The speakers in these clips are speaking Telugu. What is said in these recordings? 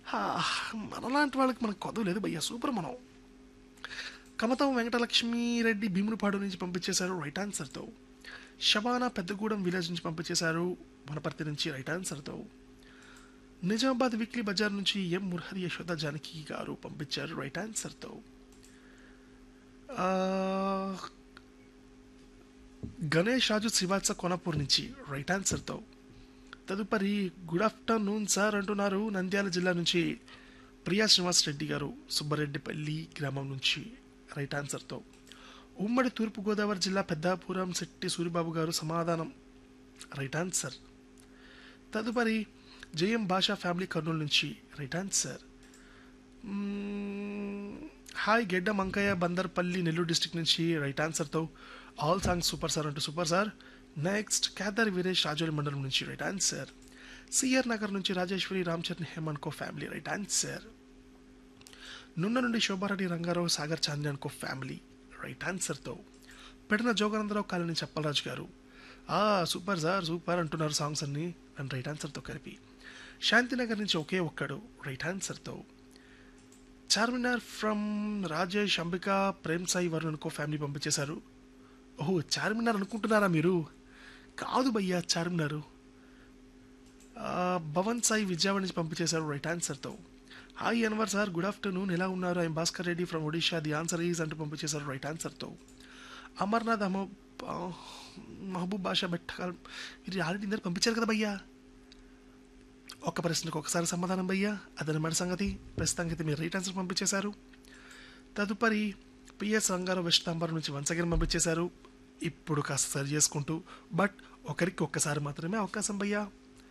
హా, మనలాంటి వాళ్ళకి మనకు కొదవ లేదు భయ్యా సూపర్ మనం కమతం వెంకటలక్ష్మి రెడ్డి భీమునిపాడు నుంచి పంపించేశారు రైట్ ఆన్సర్తో షబానా పెద్దగూడెం విలేజ్ నుంచి పంపించేశారు వనపర్తి నుంచి రైట్ ఆన్సర్తో నిజామాబాద్ వీక్లీ బజార్ నుంచి ఎం మురహరి యశోద జానకి గారు పంపించారు రైట్ ఆన్సర్తో ఆ, గణేష్ రాజు శ్రీవాత్స కోనపూర్ నుంచి రైట్ ఆన్సర్తో తదుపరి గుడ్ ఆఫ్టర్నూన్ సార్ అంటున్నారు నంద్యాల జిల్లా నుంచి ప్రియా శ్రీనివాస్ రెడ్డి గారు సుబ్బారెడ్డిపల్లి గ్రామం నుంచి రైట్ ఆన్సర్తో ఉమ్మడి తూర్పుగోదావరి జిల్లా పెద్దాపురం శెట్టి సూరిబాబు గారు సమాధానం రైట్ ఆన్సర్ తదుపరి జయం భాషా ఫ్యామిలీ కర్నూలు నుంచి రైట్ ఆన్సర్ మ్మ్, హాయ్ గెడ్డ మంకయ్య బందర్పల్లి నెల్లూరు డిస్టిక్ నుంచి రైట్ ఆన్సర్తో ఆల్ సాంగ్స్ సూపర్ సార్ అంటూ super sir next Kedar Veeresh Rajoli మండలం నుంచి రైట్ ఆన్సర్ సిఆర్ నగర్ నుంచి రాజేశ్వరి రామచరణ్ హేమన్ కో ఫ్యామిలీ రైట్ ఆన్సర్ నున్న నుండి శోభారెడ్డి రంగారావు సాగర్ చాంద్రి అనుకో ఫ్యామిలీ రైట్ ఆన్సర్తో పెడిన జోగానందరావు కాలనీ చెప్పలరాజు గారు ఆ సూపర్ సార్ సూపర్ అంటున్నారు సాంగ్స్ అన్ని అండ్ రైట్ ఆన్సర్తో కలిపి శాంతినగర్ నుంచి ఒకే ఒక్కడు రైట్ ఆన్సర్తో చార్మినార్ ఫ్రమ్ రాజేష్ అంబిక ప్రేమ్ సాయి వరుణ్ అనుకో ఫ్యామిలీ పంపించేశారు ఓహో చార్మినార్ అనుకుంటున్నారా మీరు కాదు భయ్యా చార్మినారు ఆ, భవన్ సాయి విజయవాడ నుంచి పంపించేశారు రైట్ ఆన్సర్తో hi Anwar sir good afternoon ఎలా ఉన్నారు I'm Bhaskar Reddy from Odisha the answer is అంటూ పంపించేశారు రైట్ ఆన్సర్తో అమర్నాథ్ అమ ఆ, మహబూబ్ బాషా బెట్ట మీరు ఆల్రెడీ ఇందరు పంపించారు కదా భయ్యా ఒక ప్రశ్నకు ఒకసారి సమాధానం భయ్యా అదనమాట సంగతి ప్రస్తుతానికి అయితే మీరు రైట్ ఆన్సర్ పంపించేశారు తదుపరి పిఎస్ రంగారావు వెస్ట్ తాంబరం నుంచి వన్స్ అగైన్ పంపించేశారు ఇప్పుడు కాస్త సరి చేసుకుంటూ బట్ ఒకరికి ఒక్కసారి మాత్రమే అవకాశం భయ్యా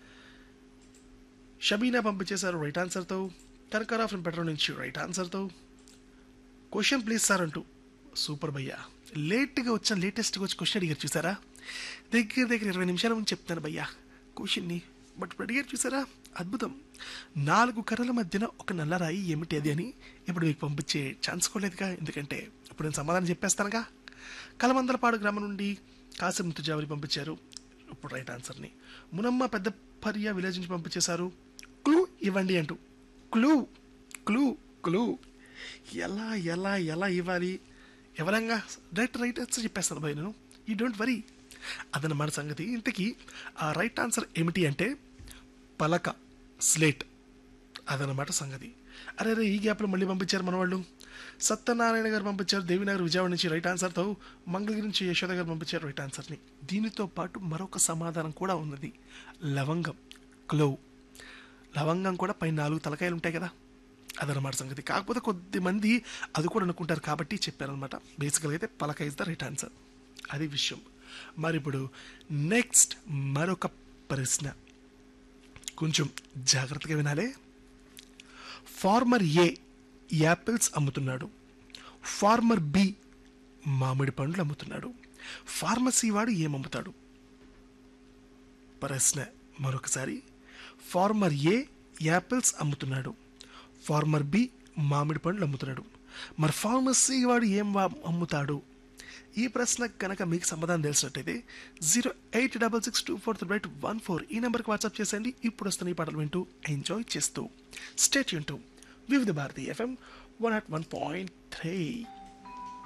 షబీనా పంపించేశారు రైట్ ఆన్సర్తో కనకరా ఫ్రమ్ పెట్రోల్ నుంచి రైట్ ఆన్సర్తో క్వశ్చన్ ప్లీజ్ సార్ అంటూ సూపర్ భయ్యా లేట్గా వచ్చిన లేటెస్ట్గా వచ్చి క్వశ్చన్ అడిగారు చూసారా దగ్గర దగ్గర ఇరవై నిమిషాల ముందు చెప్తాను భయ్యా క్వశ్చన్ని బట్ ఇప్పుడు అడిగారు చూసారా అద్భుతం నాలుగు కర్రల మధ్యన ఒక నల్లరాయి ఏమిటి అది అని ఇప్పుడు మీకు పంపించే ఛాన్స్ కూడా లేదుగా ఎందుకంటే ఇప్పుడు నేను సమాధానం చెప్పేస్తానుగా కలమందలపాడు గ్రామం నుండి కాసిం తుజావరి పంపించారు ఇప్పుడు రైట్ ఆన్సర్ని మునమ్మ పెద్ద పరియా విలేజ్ నుంచి పంపించేశారు క్లూ ఇవ్వండి అంటూ క్లూ క్లూ క్లూ ఎలా ఎలా ఎలా ఇవ్వాలి ఎవరంగా రైట్ రైట్ ఆన్సర్ చెప్పేస్తాను భయ్ నేను ఈ డోంట్ వరీ అదనమాట సంగతి ఇంతకీ ఆ రైట్ ఆన్సర్ ఏమిటి అంటే పలక స్లేట్ అదనమాట సంగతి అరే అరే ఈ గ్యాప్లో మళ్ళీ పంపించారు మన వాళ్ళు సత్యనారాయణ గారు పంపించారు దేవినగర్ విజయవాడ నుంచి రైట్ ఆన్సర్తో మంగళగిరి నుంచి యశోద గారు పంపించారు రైట్ ఆన్సర్ని దీనితో పాటు మరొక సమాధానం కూడా ఉన్నది లవంగం క్లో లవంగం కూడా పై నాలుగు తలకాయలు ఉంటాయి కదా అదనమాట సంగతి కాకపోతే కొద్ది మంది అది కూడా అనుకుంటారు కాబట్టి చెప్పారనమాట బేసికల్గా అయితే పలక ఇస్ ద రైట్ ఆన్సర్ అది విషయం మరి ఇప్పుడు నెక్స్ట్ మరొక ప్రశ్న కొంచెం జాగ్రత్తగా వినాలే ఫార్మర్ ఏ యాపిల్స్ అమ్ముతున్నాడు ఫార్మర్ బి మామిడి పండ్లు అమ్ముతున్నాడు ఫార్మసీ వాడు ఏమమ్ముతాడు ప్రశ్న మరొకసారి ఫార్మర్ ఏ యాపిల్స్ అమ్ముతున్నాడు ఫార్మర్ బి మామిడి పండ్లు అమ్ముతున్నాడు మరి ఫార్మసీ వాడు ఏం వా- అమ్ముతాడు ఈ ప్రశ్నకు కనుక మీకు సమాధానం తెలిసినట్టయితే zero eight double six two four three eight one four ఈ నెంబర్కి వాట్సాప్ చేసేయండి ఇప్పుడు వస్తున్న ఈ పాటలు వింటూ ఎంజాయ్ చేస్తూ స్టేట్ యూన్ to Vividh Bharati FM one at one point three